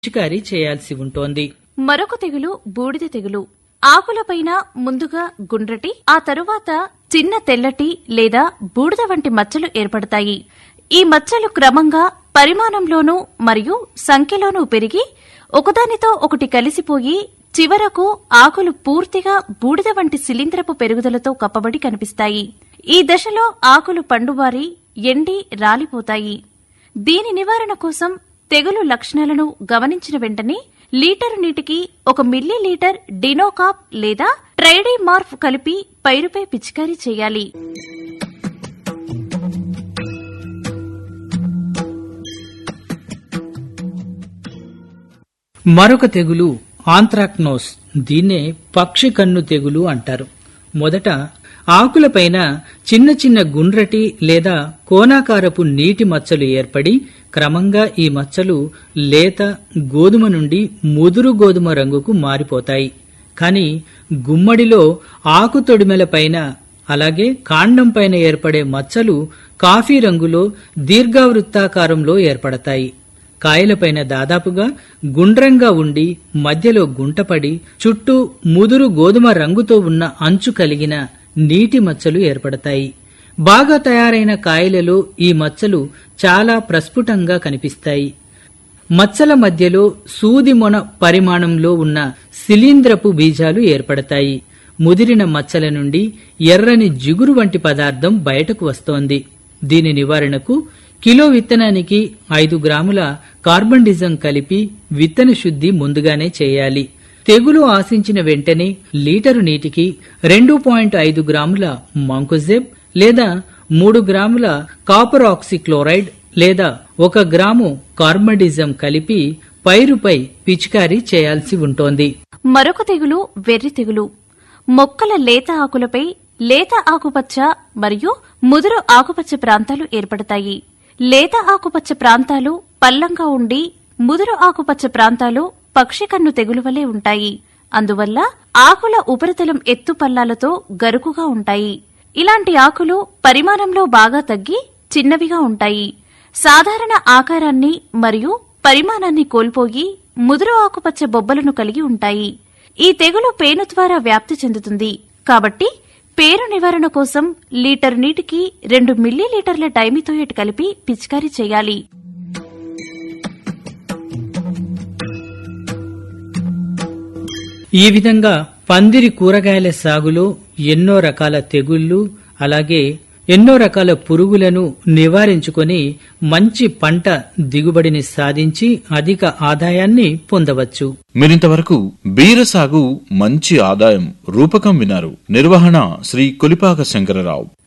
పిచికారీ చేయాల్సి ఉంటోంది మరొక తెగులు బూడిద తెగులు ఆకులపైన ముందుగా గుండ్రటి ఆ తరువాత చిన్న తెల్లటి లేదా బూడిద వంటి మచ్చలు ఏర్పడతాయి ఈ మచ్చలు క్రమంగా పరిమాణంలోనూ మరియు సంఖ్యలోనూ పెరిగి ఒకదానితో ఒకటి కలిసిపోయి చివరకు ఆకులు పూర్తిగా బూడిద వంటి శిలీంద్రపు పెరుగుదలతో కప్పబడి కనిపిస్తాయి ఈ దశలో ఆకులు పండువారి ఎండి రాలిపోతాయి దీని నివారణ కోసం తెగులు లక్షణాలను గమనించిన వెంటనే లీటరు నీటికి ఒక మిల్లీ లీటర్ డినోకాప్ లేదా ట్రైడీమార్ఫ్ కలిపి పైరుపై పిచికారీ చేయాలి మరొక తెగులు ఆంత్రాక్నోస్ దీన్నే పక్షి కన్ను తెగులు అంటారు మొదట ఆకులపైన చిన్న చిన్న గుండ్రటి లేదా కోనాకారపు నీటి మచ్చలు ఏర్పడి క్రమంగా ఈ మచ్చలు లేత గోధుమ నుండి ముదురు గోధుమ రంగుకు మారిపోతాయి కాని గుమ్మడిలో ఆకు తొడిమెలపైన అలాగే కాండం పైన ఏర్పడే మచ్చలు కాఫీ రంగులో దీర్ఘవృత్తాకారంలో ఏర్పడతాయి కాయలపైన దాదాపుగా గుండ్రంగా ఉండి మధ్యలో గుంటపడి చుట్టూ ముదురు గోధుమ రంగుతో ఉన్న అంచు కలిగిన నీటి మచ్చలు ఏర్పడతాయి బాగా తయారైన కాయలలో ఈ మచ్చలు చాలా ప్రస్ఫుటంగా కనిపిస్తాయి మచ్చల మధ్యలో సూది మొన పరిమాణంలో ఉన్న శిలీంద్రపు బీజాలు ఏర్పడతాయి ముదిరిన మచ్చల నుండి ఎర్రని జిగురు వంటి పదార్థం బయటకు వస్తోంది దీని నివారణకు కిలో విత్తనానికి ఐదు గ్రాముల కార్బండిజం కలిపి విత్తన శుద్ధి ముందుగానే చేయాలి తెగులు ఆశించిన వెంటనే లీటరు నీటికి రెండు పాయింట్ ఐదు గ్రాముల మంకుజెబ్ లేదా మూడు గ్రాముల కాపర్ ఆక్సిక్లోరైడ్ లేదా ఒక గ్రాము కార్బండిజం కలిపి పైరుపై పిచికారీ చేయాల్సి ఉంటోంది మరొక తెగులు వెర్రి తెగులు మొక్కల లేత ఆకులపై లేత ఆకుపచ్చ మరియు ముదురు ఆకుపచ్చ ప్రాంతాలు ఏర్పడతాయి లేత ఆకుపచ్చ ప్రాంతాలు పల్లంగా ఉండి ముదురు ఆకుపచ్చ ప్రాంతాలు పక్షి కన్ను తెగులు వలె ఉంటాయి అందువల్ల ఆకుల ఉపరితలం ఎత్తు పల్లాలతో గరుకుగా ఉంటాయి ఇలాంటి ఆకులు పరిమాణంలో బాగా తగ్గి చిన్నవిగా ఉంటాయి సాధారణ ఆకారాన్ని మరియు పరిమాణాన్ని కోల్పోయి ముదురు ఆకుపచ్చ బొబ్బలను కలిగి ఉంటాయి ఈ తెగులు పేను ద్వారా వ్యాప్తి చెందుతుంది కాబట్టి పేరు నివారణ కోసం లీటర్ నీటికి రెండు మిల్లీ లీటర్ల డైమిథోయేట్ కలిపి పిచికారీ చేయాలి ఈ విధంగా పందిరి కూరగాయల సాగులో ఎన్నో రకాల తెగుళ్లు అలాగే ఎన్నో రకాల పురుగులను నివారించుకొని మంచి పంట దిగుబడిని సాధించి అధిక ఆదాయాన్ని పొందవచ్చు మీరింతవరకు బీర సాగు మంచి ఆదాయం రూపకం వినారు నిర్వహణ శ్రీ కొలిపాక శంకరరావు